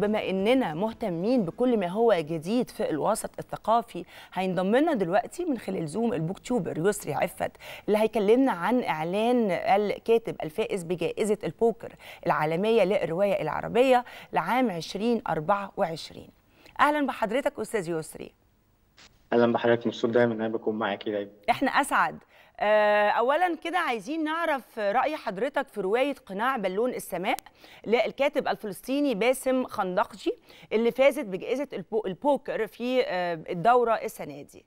بما اننا مهتمين بكل ما هو جديد في الوسط الثقافي هينضم لنا دلوقتي من خلال زوم البوك تيوبر يسري عفت اللي هيكلمنا عن اعلان الكاتب الفائز بجائزه البوكر العالميه للروايه العربيه لعام 2024 اهلا بحضرتك استاذ يسري اهلا بحضرتك مبسوط دايما ان انا بكون معاكي دايما احنا اسعد اولا كده عايزين نعرف راي حضرتك في روايه قناع بالون السماء للكاتب الفلسطيني باسم خندقجي اللي فازت بجائزه البوكر في الدوره السنه دي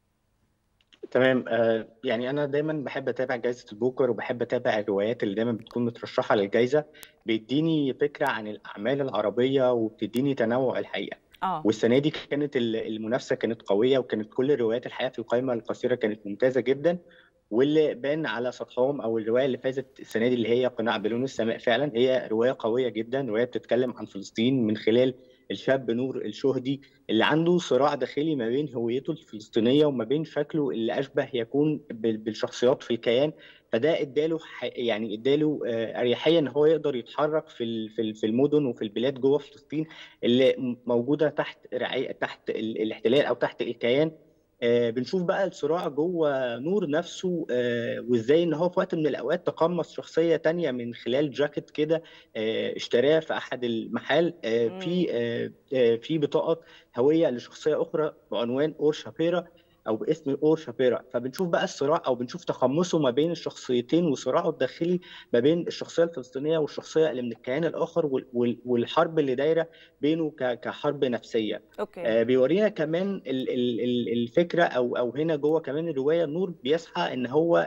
تمام آه يعني انا دايما بحب اتابع جائزه البوكر وبحب اتابع الروايات اللي دايما بتكون مترشحه للجائزه بيديني فكره عن الاعمال العربيه وبتديني تنوع الحقيقه اه والسنه دي كانت المنافسه كانت قويه وكانت كل الروايات الحقيقه في القائمه القصيره كانت ممتازه جدا واللي بان على سطحهم او الروايه اللي فازت السنه دي اللي هي قناع بلون السماء فعلا هي روايه قويه جدا روايه بتتكلم عن فلسطين من خلال الشاب نور الشهدي اللي عنده صراع داخلي ما بين هويته الفلسطينيه وما بين شكله اللي اشبه يكون بالشخصيات في الكيان فده اداله يعني اداله اريحيه ان هو يقدر يتحرك في في المدن وفي البلاد جوه فلسطين اللي موجوده تحت رعايه تحت الاحتلال او تحت الكيان آه بنشوف بقى الصراع جوه نور نفسه آه وازاي ان هو في وقت من الاوقات تقمص شخصيه تانية من خلال جاكيت كده آه اشتراه في احد المحال في في بطاقه هويه لشخصيه اخرى بعنوان اور شابيرا او باسم اور شابيرا فبنشوف بقى الصراع او بنشوف تقمصه ما بين الشخصيتين وصراعه الداخلي ما بين الشخصيه الفلسطينيه والشخصيه اللي من الكيان الاخر والحرب اللي دايره بينه كحرب نفسيه أوكي. آه بيورينا كمان الفكره او او هنا جوه كمان الروايه نور بيسعى ان هو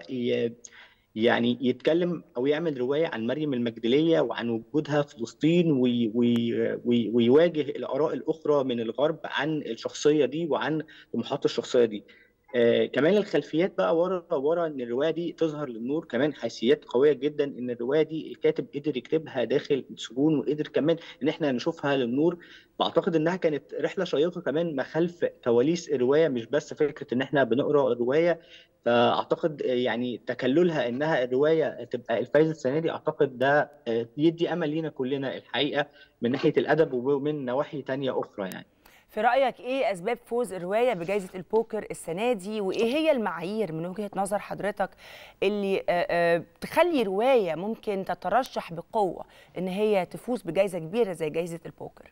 يعني يتكلم او يعمل روايه عن مريم المجدليه وعن وجودها في فلسطين وي وي وي ويواجه الاراء الاخرى من الغرب عن الشخصيه دي وعن طموحات الشخصيه دي. آه كمان الخلفيات بقى ورا ورا ان الروايه دي تظهر للنور كمان حيثيات قويه جدا ان الروايه دي الكاتب قدر يكتبها داخل السجون وقدر كمان ان احنا نشوفها للنور بعتقد انها كانت رحله شيقه كمان ما خلف كواليس الروايه مش بس فكره ان احنا بنقرا الروايه فاعتقد يعني تكللها انها الروايه تبقى الفايز السنه دي اعتقد ده يدي امل لينا كلنا الحقيقه من ناحيه الادب ومن نواحي تانية اخرى يعني في رايك ايه اسباب فوز الروايه بجائزه البوكر السنه دي وايه هي المعايير من وجهه نظر حضرتك اللي تخلي روايه ممكن تترشح بقوه ان هي تفوز بجائزه كبيره زي جائزه البوكر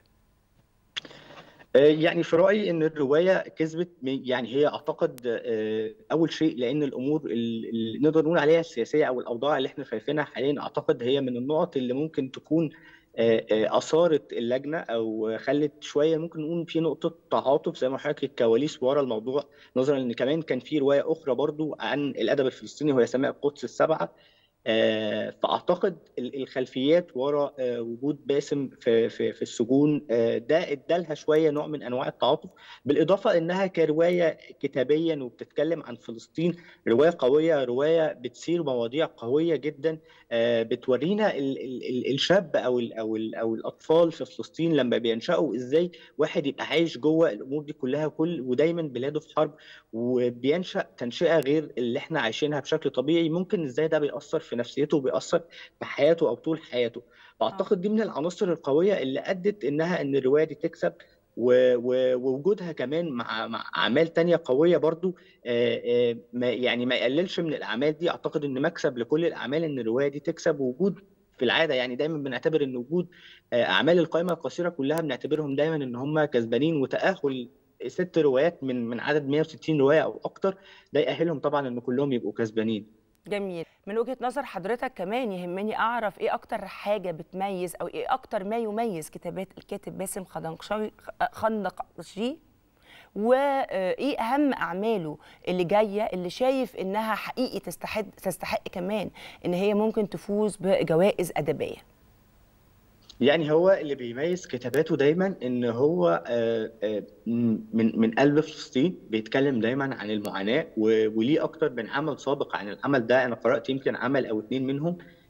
يعني في رايي ان الروايه كسبت يعني هي اعتقد اول شيء لان الامور اللي نقدر نقول عليها السياسيه او الاوضاع اللي احنا شايفينها حاليا اعتقد هي من النقط اللي ممكن تكون اثارت اللجنه او خلت شويه ممكن نقول في نقطه تعاطف زي ما حضرتك الكواليس ورا الموضوع نظرا ان كمان كان في روايه اخرى برضو عن الادب الفلسطيني وهي سماء القدس السبعه فاعتقد الخلفيات ورا وجود باسم في في في السجون ده ادالها شويه نوع من انواع التعاطف بالاضافه انها كروايه كتابيا وبتتكلم عن فلسطين روايه قويه روايه بتثير مواضيع قويه جدا بتورينا الشاب او ال او ال او الاطفال في فلسطين لما بينشأوا ازاي واحد يبقى عايش جوه الامور دي كلها كل ودايما بلاده في حرب وبينشأ تنشئه غير اللي احنا عايشينها بشكل طبيعي ممكن ازاي ده بيأثر في نفسيته وبيأثر في حياته او طول حياته فاعتقد دي من العناصر القويه اللي ادت انها ان الروايه دي تكسب ووجودها كمان مع مع اعمال تانية قويه برضو ما يعني ما يقللش من الاعمال دي اعتقد ان مكسب لكل الاعمال ان الروايه دي تكسب ووجود في العاده يعني دايما بنعتبر ان وجود اعمال القائمه القصيره كلها بنعتبرهم دايما ان هم كسبانين وتاهل ست روايات من من عدد 160 روايه او اكتر ده يأهلهم طبعا ان كلهم يبقوا كسبانين جميل من وجهه نظر حضرتك كمان يهمني اعرف ايه اكتر حاجه بتميز او ايه اكتر ما يميز كتابات الكاتب باسم خندقجي وايه اهم اعماله اللي جايه اللي شايف انها حقيقي تستحق تستحق كمان ان هي ممكن تفوز بجوائز ادبيه يعني هو اللي بيميز كتاباته دايما ان هو من من قلب فلسطين بيتكلم دايما عن المعاناه وليه اكتر من عمل سابق عن العمل ده انا قرات يمكن عمل او اتنين منهم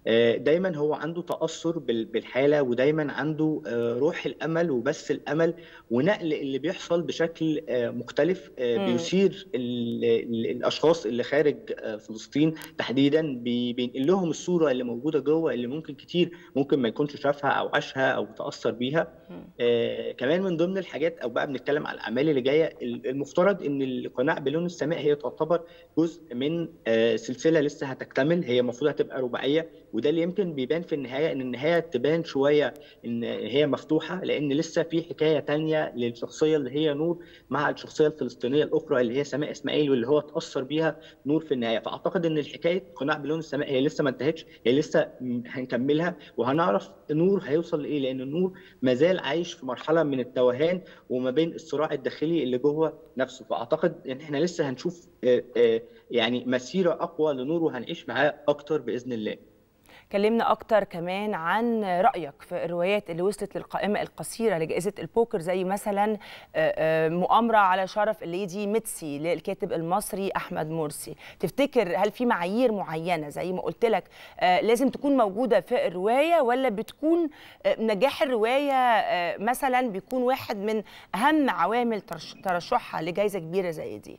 دايما هو عنده تأثر بالحالة ودايما عنده روح الأمل وبس الأمل ونقل اللي بيحصل بشكل مختلف بيثير الأشخاص اللي خارج فلسطين تحديدا بينقل لهم الصورة اللي موجودة جوه اللي ممكن كتير ممكن ما يكونش شافها أو عاشها أو تأثر بيها كمان من ضمن الحاجات أو بقى بنتكلم على الأعمال اللي جاية المفترض إن القناع بلون السماء هي تعتبر جزء من سلسلة لسه هتكتمل هي المفروض هتبقى رباعية وده اللي يمكن بيبان في النهايه ان النهايه تبان شويه ان هي مفتوحه لان لسه في حكايه تانية للشخصيه اللي هي نور مع الشخصيه الفلسطينيه الاخرى اللي هي سماء اسماعيل واللي هو اتاثر بيها نور في النهايه فاعتقد ان الحكايه قناع بلون السماء هي لسه ما انتهتش هي لسه هنكملها وهنعرف نور هيوصل لايه لان النور ما زال عايش في مرحله من التوهان وما بين الصراع الداخلي اللي جوه نفسه فاعتقد ان احنا لسه هنشوف يعني مسيره اقوى لنور وهنعيش معاه اكتر باذن الله كلمنا اكتر كمان عن رايك في الروايات اللي وصلت للقائمه القصيره لجائزه البوكر زي مثلا مؤامره على شرف الليدي ميتسي للكاتب المصري احمد مرسي تفتكر هل في معايير معينه زي ما قلت لك لازم تكون موجوده في الروايه ولا بتكون نجاح الروايه مثلا بيكون واحد من اهم عوامل ترشحها لجائزه كبيره زي دي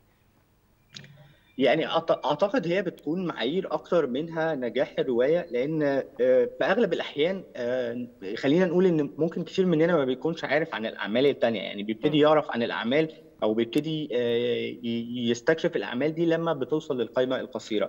يعني اعتقد هي بتكون معايير اكتر منها نجاح الروايه لان في اغلب الاحيان خلينا نقول ان ممكن كتير مننا ما بيكونش عارف عن الاعمال التانيه يعني بيبتدي يعرف عن الاعمال او بيبتدي يستكشف الاعمال دي لما بتوصل للقائمه القصيره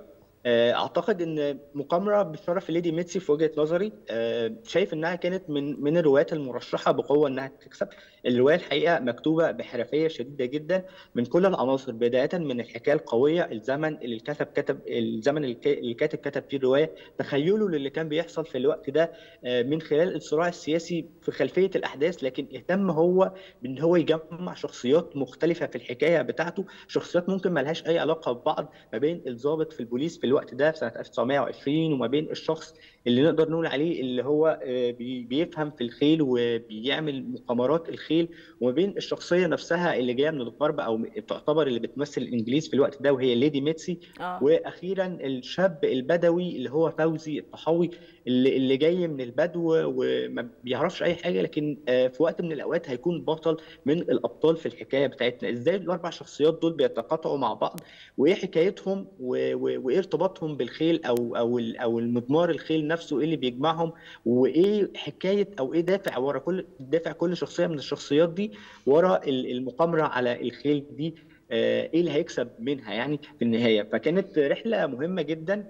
اعتقد ان مقامره بشرف الليدي ميتسي في وجهه نظري شايف انها كانت من من الروايات المرشحه بقوه انها تكسب الروايه الحقيقه مكتوبه بحرفيه شديده جدا من كل العناصر بدايه من الحكايه القويه الزمن اللي الكاتب كتب الزمن اللي الكاتب كتب فيه الروايه تخيله للي كان بيحصل في الوقت ده من خلال الصراع السياسي في خلفيه الاحداث لكن اهتم هو بان هو يجمع شخصيات مختلفه في الحكايه بتاعته شخصيات ممكن ما لهاش اي علاقه ببعض ما بين الضابط في البوليس في الوقت ده في سنه 1920 وما بين الشخص اللي نقدر نقول عليه اللي هو بيفهم في الخيل وبيعمل مقامرات الخيل وما بين الشخصيه نفسها اللي جايه من الغرب او تعتبر اللي بتمثل الانجليز في الوقت ده وهي ليدي ميتسي آه. واخيرا الشاب البدوي اللي هو فوزي الطحاوي اللي, اللي جاي من البدو وما بيعرفش اي حاجه لكن في وقت من الاوقات هيكون بطل من الابطال في الحكايه بتاعتنا ازاي الاربع شخصيات دول بيتقاطعوا مع بعض وايه حكايتهم وايه ارتباطهم بالخيل او او او المضمار الخيل نفسه ايه اللي بيجمعهم وايه حكايه او ايه دافع ورا كل دافع كل شخصيه من الشخصيات دي ورا المقامره على الخيل دي ايه اللي هيكسب منها يعني في النهايه فكانت رحله مهمه جدا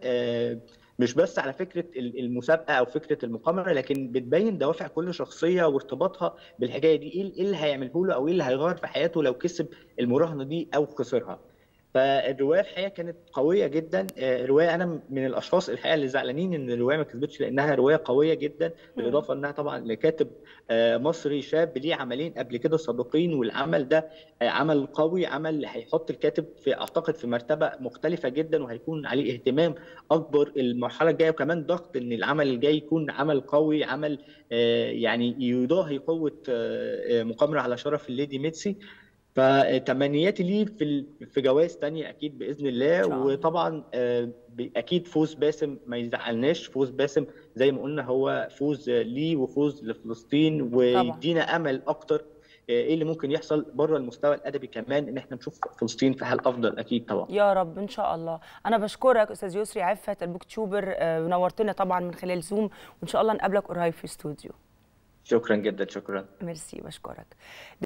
مش بس على فكره المسابقه او فكره المقامره لكن بتبين دوافع كل شخصيه وارتباطها بالحكايه دي ايه اللي هيعمله له او ايه اللي هيغير في حياته لو كسب المراهنه دي او خسرها فالروايه الحقيقه كانت قويه جدا الروايه انا من الاشخاص الحقيقه اللي زعلانين ان الروايه ما كسبتش لانها روايه قويه جدا بالاضافه انها طبعا لكاتب مصري شاب ليه عملين قبل كده سابقين والعمل ده عمل قوي عمل هيحط الكاتب في اعتقد في مرتبه مختلفه جدا وهيكون عليه اهتمام اكبر المرحله الجايه وكمان ضغط ان العمل الجاي يكون عمل قوي عمل يعني يضاهي قوه مقامره على شرف الليدي ميتسي فتمنياتي ليه في في جوائز تانية اكيد باذن الله وطبعا اكيد فوز باسم ما يزعلناش فوز باسم زي ما قلنا هو فوز ليه وفوز لفلسطين ويدينا امل اكتر ايه اللي ممكن يحصل بره المستوى الادبي كمان ان احنا نشوف فلسطين في حال افضل اكيد طبعا يا رب ان شاء الله انا بشكرك استاذ يسري عفت البوك تيوبر نورتنا طبعا من خلال زوم وان شاء الله نقابلك قريب في استوديو شكرا جدا شكرا ميرسي بشكرك